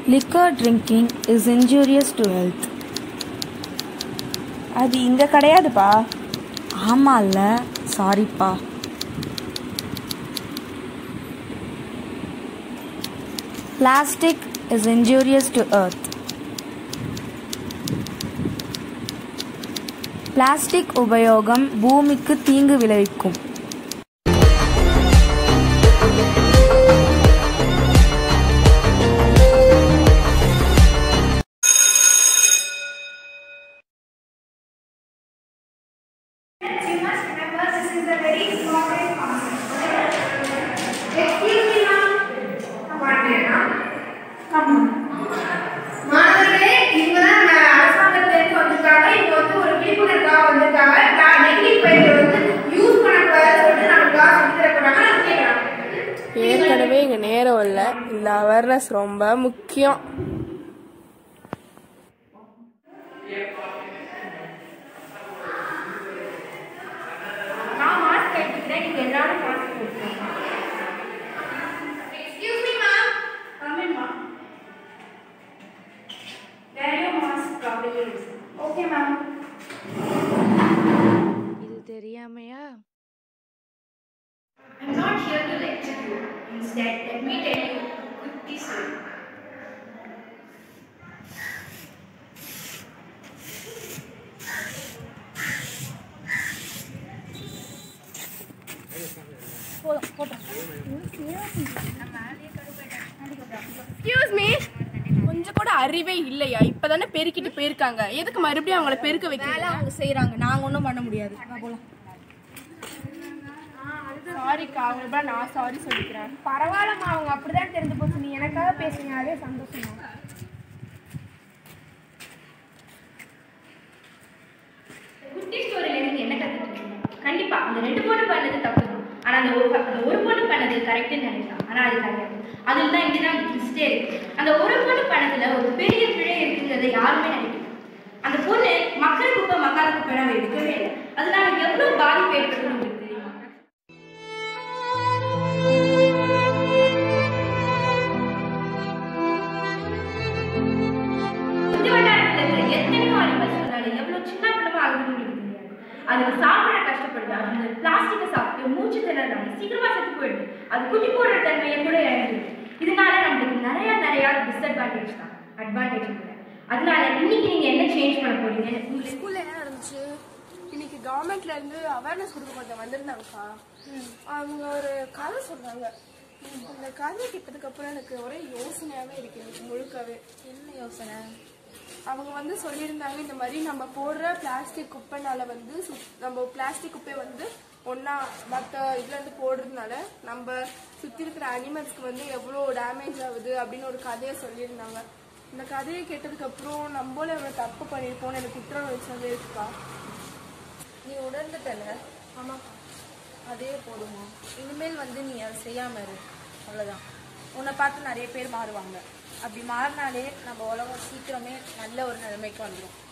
Liquor drinking is injurious to health. அது இங்கே கிடையாதுப்பா ஆமால்ல சாரிப்பா Plastic is injurious to earth. Plastic உபயோகம் பூமிக்கு தீங்கு விளைவிக்கும் You must remember this is a very important concept. Excuse me, ma'am. One minute, ma'am. Come on. மாணவர்களே இவங்க தான் நம்ம அரசாங்கத்திலிருந்து வந்திருக்காங்க இவங்க வந்து ஒரு விழிப்புணர்வுக்காக வந்திருக்காங்க நான் நெகிழி பைகளை வந்து யூஸ் பண்ணக்கூடாதுன்னு சொல்லிட்டு நமக்காக சொல்லி தர போறாங்க நம்ம கேட்கலாம் ஏற்கனவே இங்கே நேரம் இல்லை இந்த அவேர்னஸ் ரொம்ப முக்கியம் நான் மாஸ்க் எடுத்துக்கிறேன் நீங்க எல்லாரும் மாஸ்க் போட்டுக்கோங்க excuse me ma'am come in ma'am wear you mask properly okay ma'am இது தெரியாமையா I'm not here to lecture you. Instead, let me tell you a good story. Excuse me கொஞ்சம் கூட அறிவே இல்லையா இப்பதானே பெருக்கிட்டு போயிருக்காங்க எதுக்கு மறுபடியும் அவங்கள பெருக்க வைக்கல அவங்க செய்கிறாங்க நாங்கள் ஒன்றும் பண்ண முடியாது போகலாம் சாரிக்கா அவங்க நான் சாரி சொல்லிக்கிறேன் பரவாயில்லம்மா அவங்க அப்படிதான் தெரிஞ்சு போச்சு நீ எனக்காக பேசுங்க அதே சந்தோஷமா குட்டி ஸ்டோரியில நீங்க என்ன கத்துக்கிட்டீங்க கண்டிப்பா அந்த ரெண்டு பொண்ணு பண்ணது தப்பு தான் ஆனா அந்த ஒரு அந்த ஒரு பொண்ணு பண்ணது கரெக்ட்னு நினைக்கலாம் ஆனா அது கிடையாது அதில் தான் இங்கதான் ட்விஸ்டே இருக்கு அந்த ஒரு பொண்ணு பண்ணதுல ஒரு பெரிய பிழை இருக்குங்கிறத யாருமே நினைக்கல அந்த பொண்ணு மக்கள் குப்பை மக்காத குப்பை அவ எடுக்கவே இல்லை அதனால எவ்வளவு பாதிப்பு ஏற்படுது உங்களுக்கு தெரியுமா இந்த வட்டாரத்துல இருக்கிற எத்தனையோ அனிமல்ஸ்னால எவ்வளவு சின்ன பின்னமா ஆகுதுன்னு உங்களுக்கு தெரியாது அதுக்கு சாப்பிட கஷ்டப்படுது அந்த பிளாஸ்டிக்கை சாப்பிட்டு மூச்சு திணறாங்க சீக்கிரமா செத்து போயிடுது அது குட்டி போடுற தன்மையை கூட இழந்துருது இதனால நம்மளுக்கு நிறைய நிறைய டிஸ்அட்வான்டேஜ் தான் அட்வான்டேஜ் இல்லை அதனால இன்னைக்கு நீங்க என்ன சேஞ்ச் பண்ண போறீங்க உங்களுக்கு ஸ்கூல்ல என்ன நடந்துச்சு இன்னைக்கு கவர்மெண்ட்ல இருந்து அவேர்னஸ் கொடுக்க கொஞ்சம் வந்திருந்தாங்கக்கா அவங்க ஒரு கதை சொன்னாங்க இந்த கதை கேட்டதுக்கு அப்புறம் எனக்கு ஒரே யோசனையாவே இருக்கு எனக்கு முழுக்கவே என்ன யோசனை அவங்க வந்து சொல்லியிருந்தாங்க இந்த மாதிரி நம்ம போடுற பிளாஸ்டிக் குப்பைனால வந்து சுத்- நம்ம பிளாஸ்டிக் குப்பை வந்து ஒன்றா மற்ற இதுல இருந்து போடுறதுனால நம்ம சுற்றி இருக்கிற அனிமல்ஸ்க்கு வந்து எவ்வளோ டேமேஜ் ஆகுது அப்படின்னு ஒரு கதையை சொல்லியிருந்தாங்க இந்த கதையை கேட்டதுக்கு அப்புறம் நம்மளும் எவ்வளோ தப்பு பண்ணியிருப்போம்னு எனக்கு குற்ற உணர்ச்சியாவே இருக்குக்கா நீ உணர்ந்துட்டல ஆமாம் அதே போதுமா இனிமேல் வந்து நீ அதை செய்யாம இரு அவ்வளோதான் உன்னை பார்த்து நிறைய பேர் மாறுவாங்க அப்படி மாறினாலே நம்ம உலகம் சீக்கிரமே நல்ல ஒரு நிலைமைக்கு வந்துடும்